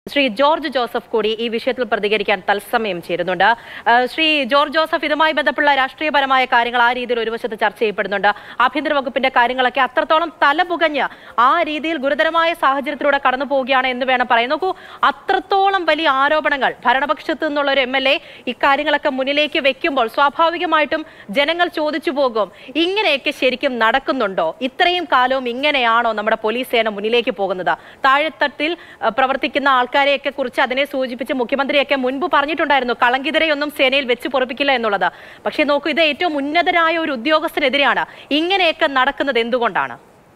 Shri George Joseph കൂടി ഈ വിഷയത്തിൽ പ്രതികരിക്കാൻ തത്സമയം ചേരുന്നുണ്ട് ആ, ശ്രീ ജോർജ് ജോസഫ് ഇതുമായി ബന്ധപ്പെട്ടുള്ള രാഷ്ട്രീയപരമായ കാര്യങ്ങൾ ആ രീതിയിൽ ഒരു വശത്ത് ചർച്ച ചെയ്യപ്പെടുന്നുണ്ട് ആഭ്യന്തര വകുപ്പിന്റെ കാര്യങ്ങളൊക്കെ അത്രത്തോളം തലപുകഞ്ഞ് ആ രീതിയിൽ ഗുരുതരമായ സാഹചര്യത്തിലൂടെ കടന്നു പോവുകയാണ് എന്ന് വേണം പറയാൻ നോക്കൂ അത്രത്തോളം വലിയ ആരോപണങ്ങൾ ഭരണപക്ഷത്ത് നിന്നുള്ള ഒരു എം എൽ എ ഇക്കാര്യങ്ങളൊക്കെ മുന്നിലേക്ക് വെക്കുമ്പോൾ സ്വാഭാവികമായിട്ടും ജനങ്ങൾ ചോദിച്ചു പോകും ഇങ്ങനെയൊക്കെ ശരിക്കും നടക്കുന്നുണ്ടോ ഇത്രയും കാലവും ഇങ്ങനെയാണോ നമ്മുടെ പോലീസ് സേന മുന്നിലേക്ക് പോകുന്നത് താഴെത്തട്ടിൽ അഹ്, പ്രവർത്തിക്കുന്ന ആൾക്കാരെയൊക്കെ കുറിച്ച് അതിനെ സൂചിപ്പിച്ച് മുഖ്യമന്ത്രിയൊക്കെ മുൻപ് പറഞ്ഞിട്ടുണ്ടായിരുന്നു കളങ്കിതരെയൊന്നും സേനയിൽ വെച്ച് പൊറപ്പിക്കില്ല എന്നുള്ളത് പക്ഷേ നോക്കൂ ഇത് ഏറ്റവും ഉന്നതരായ ഒരു ഉദ്യോഗസ്ഥനെതിരെയാണ് ഇങ്ങനെയൊക്കെ നടക്കുന്നത് എന്തുകൊണ്ടാണ്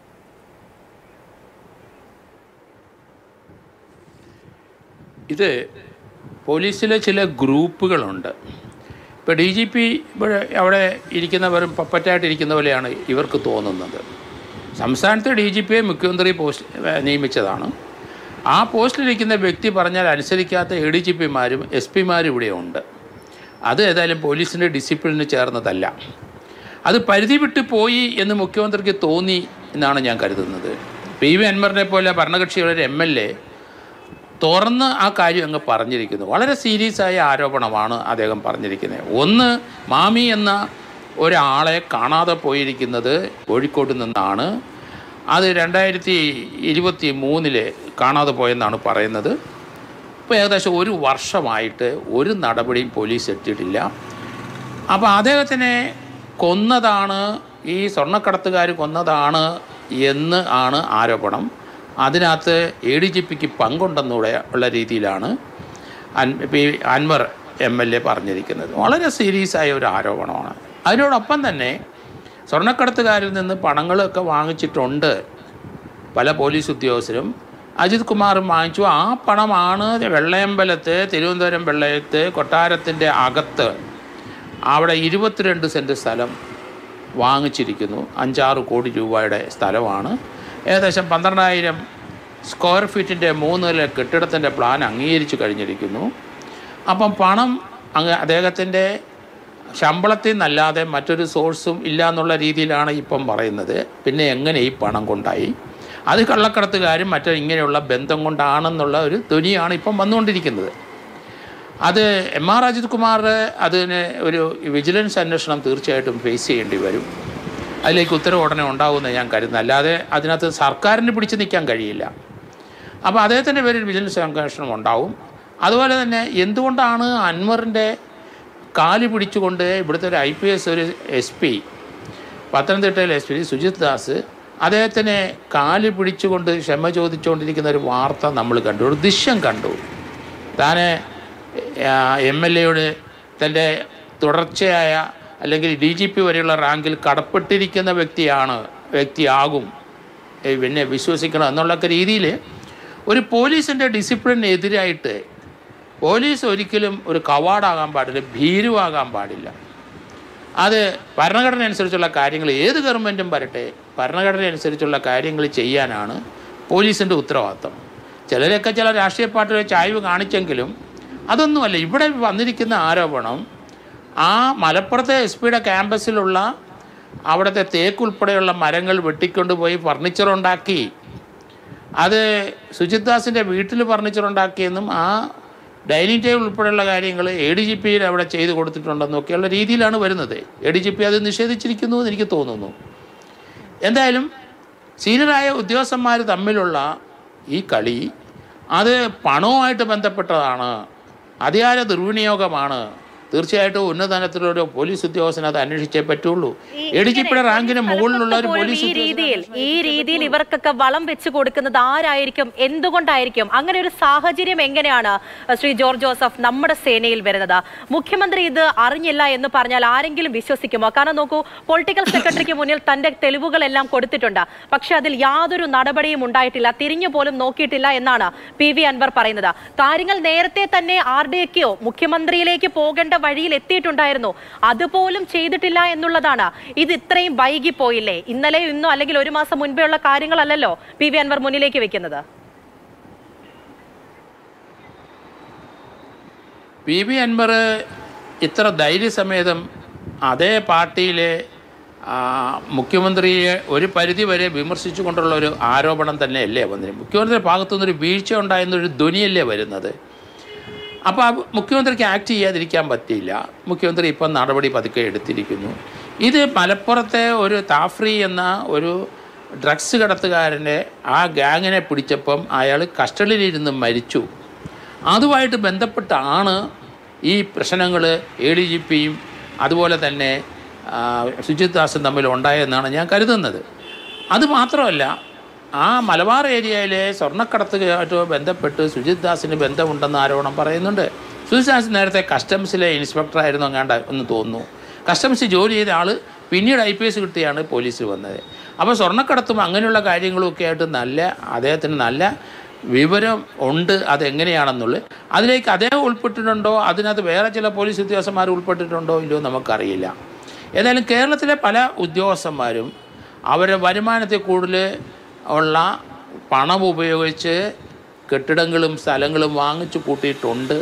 ഇത് പോലീസിലെ ചില ഗ്രൂപ്പുകളുണ്ട് ഇപ്പോൾ ഡി ജി പി ഇവിടെ അവിടെ ഇരിക്കുന്നവരും പപ്പറ്റായിട്ട് ഇരിക്കുന്ന പോലെയാണ് ഇവർക്ക് തോന്നുന്നത് സംസ്ഥാനത്തെ ഡി ജി പിയെ മുഖ്യമന്ത്രി പോസ്റ്റ് ഏഹ്, നിയമിച്ചതാണ് ആ പോസ്റ്റിലിരിക്കുന്ന വ്യക്തി പറഞ്ഞാൽ അനുസരിക്കാത്ത എ ഡി ജി പിമാരും എസ് പിമാരും ഇവിടെ ഉണ്ട് അത് ഏതായാലും പോലീസിൻ്റെ ഡിസിപ്ലിന് ചേർന്നതല്ല അത് പരിധി വിട്ട് പോയി എന്ന് മുഖ്യമന്ത്രിക്ക് തോന്നി എന്നാണ് ഞാൻ കരുതുന്നത് പി വി അൻവറിനെ പോലെ ഭരണകക്ഷിയുടെ എം എൽ എ തുറന്ന് ആ കാര്യം അങ്ങ് പറഞ്ഞിരിക്കുന്നു വളരെ സീരിയസ് ആയ ആരോപണമാണ് അദ്ദേഹം പറഞ്ഞിരിക്കുന്നത് ഒന്ന് മാമി എന്ന ഒരാളെ കാണാതെ പോയിരിക്കുന്നത് കോഴിക്കോട് നിന്നാണ് അത് രണ്ടായിരത്തി ഇരുപത്തി മൂന്നില് കാണാതെ പോയെന്നാണ് പറയുന്നത് ഇപ്പോൾ ഏകദേശം ഒരു വർഷമായിട്ട് ഒരു നടപടിയും പോലീസ് എത്തിയിട്ടില്ല അപ്പോൾ അദ്ദേഹത്തിനെ കൊന്നതാണ് ഈ സ്വർണ്ണക്കടത്തുകാർ കൊന്നതാണ് എന്ന് ആണ് ആരോപണം അതിനകത്ത് എ ഡി ജി പിക്ക് പങ്കുണ്ടെന്നൂടെ ഉള്ള രീതിയിലാണ് അൻ P Anvar M L A പറഞ്ഞിരിക്കുന്നത് വളരെ സീരിയസ് ആയ ഒരു ആരോപണമാണ് അതിനോടൊപ്പം തന്നെ സ്വർണ്ണക്കടത്തുകാരിൽ നിന്ന് പണങ്ങളൊക്കെ വാങ്ങിച്ചിട്ടുണ്ട് പല പോലീസ് ഉദ്യോഗസ്ഥരും അജിത് കുമാറും വാങ്ങിച്ചു ആ പണമാണ് വെള്ളയമ്പലത്ത് തിരുവനന്തപുരം വെള്ളയത്ത് കൊട്ടാരത്തിൻ്റെ അകത്ത് അവിടെ ഇരുപത്തിരണ്ട് സെൻറ്റ് സ്ഥലം വാങ്ങിച്ചിരിക്കുന്നു അഞ്ചാറ് കോടി രൂപയുടെ സ്ഥലമാണ് ഏകദേശം പന്ത്രണ്ടായിരം സ്ക്വയർ ഫീറ്റിൻ്റെ മൂന്ന് നില കെട്ടിടത്തിൻ്റെ പ്ലാൻ അംഗീകരിച്ചു കഴിഞ്ഞിരിക്കുന്നു അപ്പം പണം അങ്ങ് അദ്ദേഹത്തിൻ്റെ ശമ്പളത്തിൽ നിന്നല്ലാതെ മറ്റൊരു സോഴ്സും ഇല്ല എന്നുള്ള രീതിയിലാണ് ഇപ്പം പറയുന്നത് പിന്നെ എങ്ങനെ ഈ പണം കൊണ്ടായി അത് കള്ളക്കടത്തുകാരും മറ്റോ ഇങ്ങനെയുള്ള ബന്ധം കൊണ്ടാണെന്നുള്ള ഒരു ധ്വനിയാണ് ഇപ്പം വന്നുകൊണ്ടിരിക്കുന്നത് അത് എം ആർ അജിത് കുമാർ അതിന് ഒരു വിജിലൻസ് അന്വേഷണം തീർച്ചയായിട്ടും ഫേസ് ചെയ്യേണ്ടി വരും അതിലേക്ക് ഉത്തരവ് ഉടനെ ഉണ്ടാകുമെന്ന് ഞാൻ കരുതുന്നു അല്ലാതെ അതിനകത്ത് സർക്കാരിന് പിടിച്ചു നിൽക്കാൻ കഴിയില്ല അപ്പോൾ അദ്ദേഹത്തിൻ്റെ പേരിൽ വിജിലൻസ് അന്വേഷണം ഉണ്ടാവും അതുപോലെ തന്നെ എന്തുകൊണ്ടാണ് അൻവറിൻ്റെ കാല് പിടിച്ചുകൊണ്ട് ഇവിടുത്തെ ഒരു ഐ പി എസ് ഒരു എസ് പി പത്തനംതിട്ടയിലെ എസ് പി സുജിത് ദാസ് അദ്ദേഹത്തിനെ കാല് പിടിച്ചുകൊണ്ട് ക്ഷമ ചോദിച്ചുകൊണ്ടിരിക്കുന്ന ഒരു വാർത്ത നമ്മൾ കണ്ടു ഒരു ദൃശ്യം കണ്ടു താൻ എം എൽ എയുടെ തൻ്റെ തുടർച്ചയായ അല്ലെങ്കിൽ ഡി ജി പി വരെയുള്ള റാങ്കിൽ കടപ്പെട്ടിരിക്കുന്ന വ്യക്തിയാണ് വ്യക്തിയാകും ഏ, പിന്നെ വിശ്വസിക്കണം എന്നുള്ളൊക്കെ രീതിയിൽ ഒരു പോലീസിൻ്റെ ഡിസിപ്ലിനെതിരായിട്ട് പോലീസ് ഒരിക്കലും ഒരു കവാടാകാൻ പാടില്ല ഭീരുവാകാൻ പാടില്ല അത് ഭരണഘടന അനുസരിച്ചുള്ള കാര്യങ്ങൾ ഏത് ഗവൺമെൻറ്റും വരട്ടെ ഭരണഘടന അനുസരിച്ചുള്ള കാര്യങ്ങൾ ചെയ്യാനാണ് പോലീസിൻ്റെ ഉത്തരവാദിത്തം ചിലരൊക്കെ ചില രാഷ്ട്രീയ പാർട്ടികൾ ചായ്വ് കാണിച്ചെങ്കിലും അതൊന്നുമല്ല ഇവിടെ വന്നിരിക്കുന്ന ആരോപണം ആ മലപ്പുറത്തെ എസ് പിയുടെ ക്യാമ്പസിലുള്ള അവിടുത്തെ തേക്ക് ഉൾപ്പെടെയുള്ള മരങ്ങൾ വെട്ടിക്കൊണ്ടുപോയി ഫർണിച്ചർ ഉണ്ടാക്കി അത് സുജിത് ദാസിൻ്റെ വീട്ടിൽ ഫർണിച്ചർ ഉണ്ടാക്കിയെന്നും ആ ഡൈനിങ് ടേബിൾ ഉൾപ്പെടെയുള്ള കാര്യങ്ങൾ എ ഡി ജി പിയിൽ അവിടെ ചെയ്ത് കൊടുത്തിട്ടുണ്ടെന്നൊക്കെയുള്ള രീതിയിലാണ് വരുന്നത് എ ഡി ജി പി അത് നിഷേധിച്ചിരിക്കുന്നു എന്ന് എനിക്ക് തോന്നുന്നു എന്തായാലും സീനിയറായ ഉദ്യോഗസ്ഥന്മാർ തമ്മിലുള്ള ഈ കളി അത് പണവുമായിട്ട് ബന്ധപ്പെട്ടതാണ് അധികാര ദുർവിനിയോഗമാണ് തീർച്ചയായിട്ടും ഉന്നതതലത്തിലൊരു പോലീസ് ഉദ്യോഗസ്ഥൻ അത് അന്വേഷിച്ചേ പറ്റുള്ളൂ എ ഡി ജി പിയുടെ റാങ്കിന് മുകളിലുള്ള ഒരു പോലും പോലീസ് ഈ ഉദ്യോഗസ്ഥൻ രീതിയിൽ ഈ രീതിയിൽ ഇവർക്കൊക്കെ വളം വെച്ച് കൊടുക്കുന്നത് ആരായിരിക്കും എന്തുകൊണ്ടായിരിക്കും അങ്ങനെ ഒരു സാഹചര്യം എങ്ങനെയാണ് ശ്രീ ജോർജ് ജോസഫ് നമ്മുടെ സേനയിൽ വരുന്നത് മുഖ്യമന്ത്രി ഇത് അറിഞ്ഞില്ല എന്ന് പറഞ്ഞാൽ ആരെങ്കിലും വിശ്വസിക്കുമോ കാരണം നോക്കൂ പൊളിറ്റിക്കൽ സെക്രട്ടറിക്ക് മുന്നിൽ തന്റെ തെളിവുകളെല്ലാം കൊടുത്തിട്ടുണ്ട് പക്ഷെ അതിൽ യാതൊരു നടപടിയും ഉണ്ടായിട്ടില്ല തിരിഞ്ഞു പോലും നോക്കിയിട്ടില്ല എന്നാണ് പി വി അൻവർ പറയുന്നത് കാര്യങ്ങൾ നേരത്തെ തന്നെ ആർ ഡി എക്കോ മുഖ്യമന്ത്രിയിലേക്ക് പോകേണ്ട വഴിയിൽ എത്തിയിട്ടുണ്ടായിരുന്നു അതുപോലും ചെയ്തിട്ടില്ല എന്നുള്ളതാണ് ഇത് ഇത്രയും വൈകിപ്പോയില്ലേ ഇന്നലെ ഇന്നോ അല്ലെങ്കിൽ ഒരു മാസം മുൻപേ ഉള്ള കാര്യങ്ങളല്ലല്ലോ പി വി അൻവർ മുന്നിലേക്ക് വെക്കുന്നത് പി വി അൻവർ ഇത്ര ധൈര്യസമേതം അതേ പാർട്ടിയിലെ ആ, മുഖ്യമന്ത്രിയെ ഒരു പരിധി വരെ വിമർശിച്ചുകൊണ്ടുള്ള ഒരു ആരോപണം തന്നെയല്ലേ വന്നത് മുഖ്യമന്ത്രിയുടെ ഭാഗത്തുനിന്നൊരു വീഴ്ച ഉണ്ടായെന്നൊരു ധ്വനിയല്ലേ വരുന്നത് അപ്പോൾ ആ മുഖ്യമന്ത്രിക്ക് ആക്ട് ചെയ്യാതിരിക്കാൻ പറ്റിയില്ല മുഖ്യമന്ത്രി ഇപ്പം നടപടി പതുക്കെ എടുത്തിരിക്കുന്നു ഇത് മലപ്പുറത്തെ ഒരു താഫ്രി എന്ന ഒരു ഡ്രഗ്സ് കടത്തുകാരനെ ആ ഗാങ്ങിനെ പിടിച്ചപ്പം അയാൾ കസ്റ്റഡിയിലിരുന്ന് മരിച്ചു അതുമായിട്ട് ബന്ധപ്പെട്ടാണ് ഈ പ്രശ്നങ്ങൾ എ ഡി ജി പിയും അതുപോലെ തന്നെ ആ, സുജിത് ദാസും തമ്മിൽ ഉണ്ടായെന്നാണ് ഞാൻ കരുതുന്നത് അത് മാത്രമല്ല ആ മലബാർ ഏരിയയിലെ സ്വർണ്ണക്കടത്തുമായിട്ട് ബന്ധപ്പെട്ട് സുജിത് ദാസിന് ബന്ധമുണ്ടെന്ന് ആരോപണം പറയുന്നുണ്ട് സുജിത് ദാസ് നേരത്തെ കസ്റ്റംസിലെ ഇൻസ്പെക്ടറായിരുന്നു അങ്ങാണ്ട എന്ന് തോന്നുന്നു കസ്റ്റംസ് ജോലി ചെയ്ത ആൾ പിന്നീട് ഐ പി എസ് കിട്ടിയാണ് പോലീസിൽ വന്നത് അപ്പോൾ സ്വർണ്ണക്കടത്തും അങ്ങനെയുള്ള കാര്യങ്ങളും ഒക്കെ ആയിട്ട് നല്ല അദ്ദേഹത്തിന് നല്ല വിവരം ഉണ്ട് അതെങ്ങനെയാണെന്നുള്ളത് അതിലേക്ക് അദ്ദേഹം ഉൾപ്പെട്ടിട്ടുണ്ടോ അതിനകത്ത് വേറെ ചില പോലീസ് ഉദ്യോഗസ്ഥന്മാർ ഉൾപ്പെട്ടിട്ടുണ്ടോ ഇല്ലയോ നമുക്കറിയില്ല ഏതായാലും കേരളത്തിലെ പല ഉദ്യോഗസ്ഥന്മാരും അവരുടെ വരുമാനത്തിൽ കൂടുതൽ ഉള്ള പണം ഉപയോഗിച്ച് കെട്ടിടങ്ങളും സ്ഥലങ്ങളും വാങ്ങിച്ചു കൂട്ടിയിട്ടുണ്ട്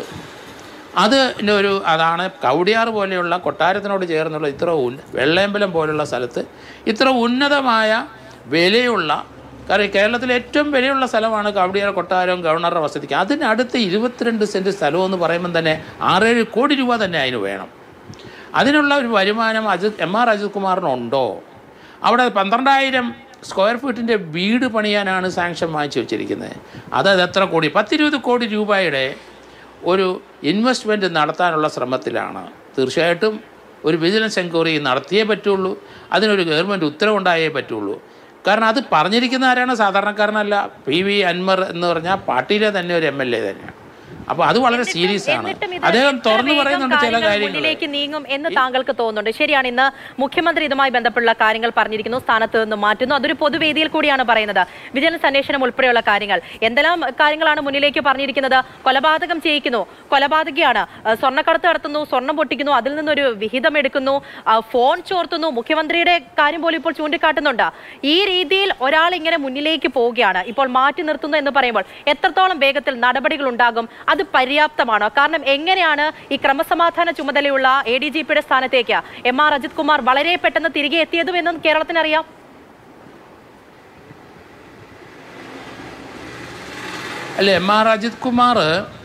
അത് ഒരു അതാണ് കവടിയാർ പോലെയുള്ള കൊട്ടാരത്തിനോട് ചേർന്നുള്ള ഇത്ര ഉന്ന വെള്ളയമ്പലം പോലുള്ള സ്ഥലത്ത് ഇത്ര ഉന്നതമായ വിലയുള്ള കാരണം കേരളത്തിലെ ഏറ്റവും വിലയുള്ള സ്ഥലമാണ് കവടിയാർ കൊട്ടാരം ഗവർണറുടെ വസതിക്ക് അതിനടുത്ത് ഇരുപത്തിരണ്ട് സെൻറ്റ് സ്ഥലമെന്ന് പറയുമ്പം തന്നെ ആറേഴ് കോടി രൂപ തന്നെ അതിന് വേണം അതിനുള്ള ഒരു വരുമാനം അജിത് എം ആർ അജിത് കുമാറിനുണ്ടോ അവിടെ പന്ത്രണ്ടായിരം സ്ക്വയർ ഫീറ്റിൻ്റെ വീട് പണിയാനാണ് സാങ്ഷൻ വാങ്ങിച്ചു വെച്ചിരിക്കുന്നത് അത് അത് എത്ര കോടി പത്തിരുപത് കോടി രൂപയുടെ ഒരു ഇൻവെസ്റ്റ്മെൻറ്റ് നടത്താനുള്ള ശ്രമത്തിലാണ് തീർച്ചയായിട്ടും ഒരു വിജിലൻസ് എൻക്വയറി നടത്തിയേ പറ്റുള്ളൂ അതിനൊരു ഗവൺമെൻറ് ഉത്തരവുണ്ടായേ പറ്റുള്ളൂ കാരണം അത് പറഞ്ഞിരിക്കുന്ന ആരാണ് സാധാരണക്കാരനല്ല പി വി അൻവർ എന്ന് പറഞ്ഞാൽ പാർട്ടിയിലെ തന്നെ ഒരു എം എൽ എ തന്നെയാണ് അപ്പോൾ അത് വളരെ സീരിയസ് ആണ് എന്നിട്ടും ഇത് അദ്ദേഹം എത്ര തുറന്നു വേഗം പറയുന്നുണ്ട് ചില കാര്യങ്ങൾ കാര്യങ്ങൾ മുന്നിലേക്ക് നീങ്ങും എന്ന് താങ്കൾക്ക് തോന്നുന്നുണ്ട് ശരിയാണ് ഇന്ന് മുഖ്യമന്ത്രി ഇതുമായി ബന്ധപ്പെട്ടുള്ള കാര്യങ്ങൾ പറഞ്ഞിരിക്കുന്നു സ്ഥാനത്ത് നിന്ന് മാറ്റുന്നു അതൊരു പൊതുവേദിയിൽ കൂടിയാണ് പറയുന്നത് വിജിലൻസ് അന്വേഷണം ഉൾപ്പെടെയുള്ള കാര്യങ്ങൾ എന്തെല്ലാം കാര്യങ്ങളാണ് മുന്നിലേക്ക് പറഞ്ഞിരിക്കുന്നത് കൊലപാതകം ചെയ്യിക്കുന്നു കൊലപാതകയാണ് അഹ് സ്വർണ്ണക്കടത്ത് നടത്തുന്നു സ്വർണം പൊട്ടിക്കുന്നു അതിൽ നിന്നൊരു വിഹിതം എടുക്കുന്നു അഹ് ഫോൺ ചോർത്തുന്നു മുഖ്യമന്ത്രിയുടെ കാര്യം പോലും ഇപ്പോൾ ചൂണ്ടിക്കാട്ടുന്നുണ്ട് ഈ രീതിയിൽ ഒരാൾ ഇങ്ങനെ മുന്നിലേക്ക് പോവുകയാണ് ഇപ്പോൾ മാറ്റി നിർത്തുന്നു എന്ന് പറയുമ്പോൾ എത്രത്തോളം വേഗത്തിൽ നടപടികൾ ഉണ്ടാകും അത് പര്യാപ്തമാണോ കാരണം എങ്ങനെയാണ് ഈ ക്രമസമാധാന ചുമതലയുള്ള എ ഡി ജി പിയുടെ സ്ഥാനത്തേക്ക് എം ആർ അജിത് കുമാർ വളരെ പെട്ടെന്ന് തിരികെ എത്തിയതും എന്നും കേരളത്തിന് അറിയാം അല്ല എം ആർ അജിത് കുമാർ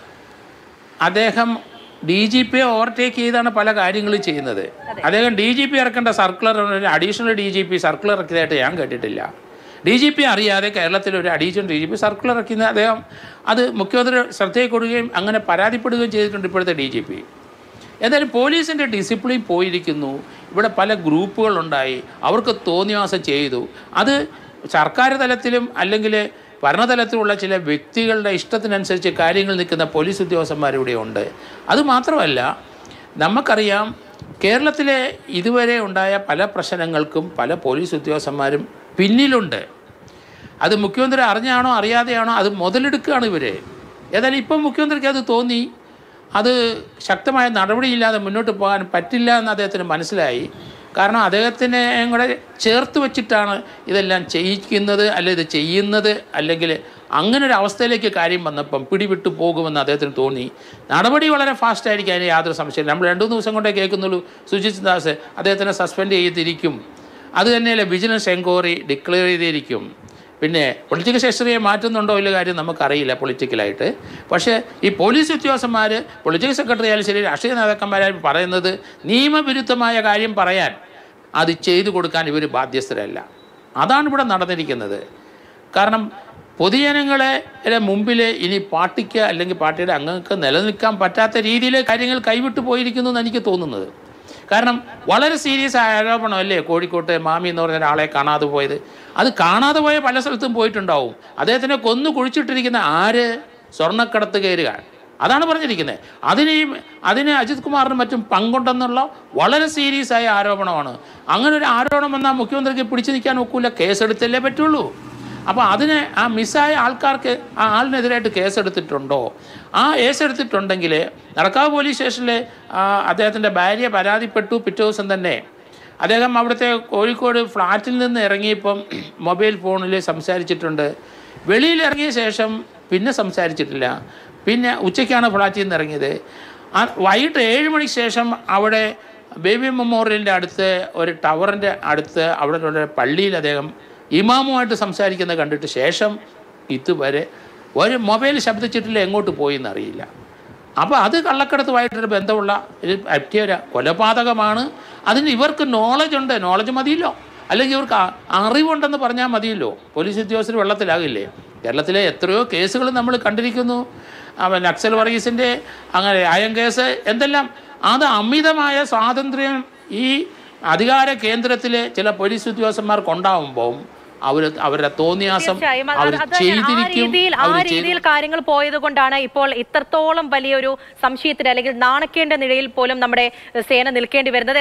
അദ്ദേഹം ഡി ജി പിയെ ഓവർടേക്ക് ചെയ്താണ് പല കാര്യങ്ങളും ചെയ്യുന്നത് അദ്ദേഹം ഡി ജി പി ഇറക്കേണ്ട സർക്കുലർ ഒരു additional D G P circular ഇറക്കിയതായിട്ട് ഞാൻ കേട്ടിട്ടില്ല ഡി ജി പി അറിയാതെ കേരളത്തിൽ ഒരു additional D G P circular ഇറക്കുന്ന അദ്ദേഹം അത് മുഖ്യമന്ത്രി ശ്രദ്ധയിൽ കൊടുക്കുകയും അങ്ങനെ പരാതിപ്പെടുകയും ചെയ്തിട്ടുണ്ട് ഇപ്പോഴത്തെ ഡി ജി പി എന്തായാലും പോലീസിൻ്റെ ഡിസിപ്ലിൻ പോയിരിക്കുന്നു ഇവിടെ പല ഗ്രൂപ്പുകളുണ്ടായി അവർക്ക് തോന്നിവാസം ചെയ്തു അത് സർക്കാർ തലത്തിലും അല്ലെങ്കിൽ ഭരണതലത്തിലുള്ള ചില വ്യക്തികളുടെ ഇഷ്ടത്തിനനുസരിച്ച് കാര്യങ്ങൾ നിൽക്കുന്ന പോലീസ് ഉദ്യോഗസ്ഥന്മാരിവിടെ ഉണ്ട് അത് മാത്രമല്ല നമുക്കറിയാം കേരളത്തിലെ ഇതുവരെ ഉണ്ടായ പല പ്രശ്നങ്ങൾക്കും പല പോലീസ് ഉദ്യോഗസ്ഥന്മാരും പിന്നിലുണ്ട് അത് മുഖ്യമന്ത്രി അറിഞ്ഞാണോ അറിയാതെയാണോ അത് മുതലെടുക്കുകയാണ് ഇവർ ഏതായാലും ഇപ്പം മുഖ്യമന്ത്രിക്ക് അത് തോന്നി അത് ശക്തമായ നടപടിയില്ലാതെ മുന്നോട്ട് പോകാൻ പറ്റില്ല എന്ന് അദ്ദേഹത്തിന് മനസ്സിലായി കാരണം അദ്ദേഹത്തിനെ കൂടെ ചേർത്ത് വെച്ചിട്ടാണ് ഇതെല്ലാം ചെയ്യിക്കുന്നത് അല്ലെ ഇത് ചെയ്യുന്നത് അല്ലെങ്കിൽ അങ്ങനെ ഒരു അവസ്ഥയിലേക്ക് കാര്യം വന്നപ്പം പിടിവിട്ടു പോകുമെന്ന് അദ്ദേഹത്തിന് തോന്നി നടപടി വളരെ ഫാസ്റ്റ് ആയിരിക്കും അതിന് യാതൊരു സംശയമില്ല നമ്മൾ രണ്ടു മൂന്ന് ദിവസം കൊണ്ടേ കേൾക്കുന്നുള്ളൂ സുജിത് ദാസ് അദ്ദേഹത്തിനെ സസ്പെൻഡ് ചെയ്തിരിക്കും അത് തന്നെയല്ല വിജിലൻസ് എൻക്വയറി ഡിക്ലെയർ ചെയ്തിരിക്കും പിന്നെ പൊളിറ്റിക്കൽ സെക്രട്ടറിയെ മാറ്റുന്നുണ്ടോ ഇല്ല കാര്യം നമുക്കറിയില്ല പൊളിറ്റിക്കലായിട്ട് പക്ഷേ ഈ പോലീസ് ഉദ്യോഗസ്ഥന്മാർ പൊളിറ്റിക്കൽ സെക്രട്ടറി ആയാലും ശരി രാഷ്ട്രീയ നേതാക്കന്മാരായാലും പറയുന്നത് നിയമവിരുദ്ധമായ കാര്യം പറയാൻ അത് ചെയ്തു കൊടുക്കാൻ ഇവർ ബാധ്യസ്ഥരല്ല അതാണ് ഇവിടെ നടന്നിരിക്കുന്നത് കാരണം പൊതുജനങ്ങളെ മുമ്പിൽ ഇനി പാർട്ടിക്ക് അല്ലെങ്കിൽ പാർട്ടിയുടെ അംഗങ്ങൾക്ക് നിലനിൽക്കാൻ പറ്റാത്ത രീതിയിൽ കാര്യങ്ങൾ കൈവിട്ടു പോയിരിക്കുന്നു എന്ന് എനിക്ക് തോന്നുന്നത് കാരണം വളരെ സീരിയസ് ആയ ആരോപണമല്ലേ കോഴിക്കോട്ടെ മാമി എന്ന് പറഞ്ഞ ഒരാളെ കാണാതെ പോയത് അത് കാണാതെ പോയ പല സ്ഥലത്തും പോയിട്ടുണ്ടാവും അദ്ദേഹത്തിനെ കൊന്നു കുഴിച്ചിട്ടിരിക്കുന്ന ആര് സ്വർണ്ണക്കടത്ത് കയറുകാർ അതാണ് പറഞ്ഞിരിക്കുന്നത് അതിന് ഈ അതിന് അജിത് കുമാറിനും മറ്റും പങ്കുണ്ടെന്നുള്ള വളരെ സീരിയസ് ആയ ആരോപണമാണ് അങ്ങനെ ഒരു ആരോപണം വന്നാൽ മുഖ്യമന്ത്രിക്ക് പിടിച്ചു നിൽക്കാൻ ഒക്കില്ല കേസെടുത്തല്ലേ പറ്റുള്ളൂ അപ്പോൾ അതിന് ആ മിസ്സായ ആൾക്കാർക്ക് ആ ആളിനെതിരായിട്ട് കേസെടുത്തിട്ടുണ്ടോ ആ കേസെടുത്തിട്ടുണ്ടെങ്കിൽ നടക്കാവ് പോലീസ് സ്റ്റേഷനിൽ അദ്ദേഹത്തിൻ്റെ ഭാര്യ പരാതിപ്പെട്ടു പിറ്റേ ദിവസം തന്നെ അദ്ദേഹം അവിടുത്തെ കോഴിക്കോട് ഫ്ലാറ്റിൽ നിന്ന് ഇറങ്ങിയപ്പം മൊബൈൽ ഫോണിൽ സംസാരിച്ചിട്ടുണ്ട് വെളിയിൽ ഇറങ്ങിയ ശേഷം പിന്നെ സംസാരിച്ചിട്ടില്ല പിന്നെ ഉച്ചയ്ക്കാണ് ഫ്ലാറ്റിൽ നിന്ന് ഇറങ്ങിയത് ആ വൈകിട്ട് ഏഴ് മണിക്ക് ശേഷം അവിടെ ബേബി മെമ്മോറിയലിൻ്റെ അടുത്ത് ഒരു ടവറിൻ്റെ അടുത്ത് അവിടെ ഒരു പള്ളിയിൽ അദ്ദേഹം ഇമാമുമായിട്ട് സംസാരിക്കുന്നത് കണ്ടിട്ട് ശേഷം ഇതുവരെ ഒരു മൊബൈൽ ശബ്ദിച്ചിട്ടില്ല എങ്ങോട്ട് പോയി എന്നറിയില്ല അപ്പോൾ അത് കള്ളക്കടത്തുമായിട്ടൊരു ബന്ധമുള്ള ഒരു പറ്റിയ ഒരു കൊലപാതകമാണ് അതിന് ഇവർക്ക് നോളജ് ഉണ്ട് നോളജ് മതിയല്ലോ അല്ലെങ്കിൽ ഇവർക്ക് അ- അറിവുണ്ടെന്ന് പറഞ്ഞാൽ മതിയല്ലോ പോലീസ് ഉദ്യോഗസ്ഥർ വെള്ളത്തിലാകില്ലേ കേരളത്തിലെ എത്രയോ കേസുകൾ നമ്മൾ കണ്ടിരിക്കുന്നു അവൻ നക്സൽ വർഗീസിൻ്റെ അങ്ങനെ അയം കേസ് എന്തെല്ലാം അത് അമിതമായ സ്വാതന്ത്ര്യം ഈ അധികാര കേന്ദ്രത്തിലെ ചില പോലീസ് ഉദ്യോഗസ്ഥന്മാർക്ക് ഉണ്ടാവുമ്പോൾ അവർ അവരുടെ തോന്നിയാസം തീർച്ചയായും അത് അവർ അത് ഞാൻ ആ ചെയ്തിരിക്കും രീതിയിൽ ആ അവർ ചെയ്തു രീതിയിൽ കാര്യങ്ങൾ പോയത് കൊണ്ടാണ് ഇപ്പോൾ ഇത്രത്തോളം വലിയൊരു സംശയത്തിന് അല്ലെങ്കിൽ നാണക്കേണ്ട നിലയിൽ പോലും നമ്മുടെ സേന നിൽക്കേണ്ടി വരുന്നത്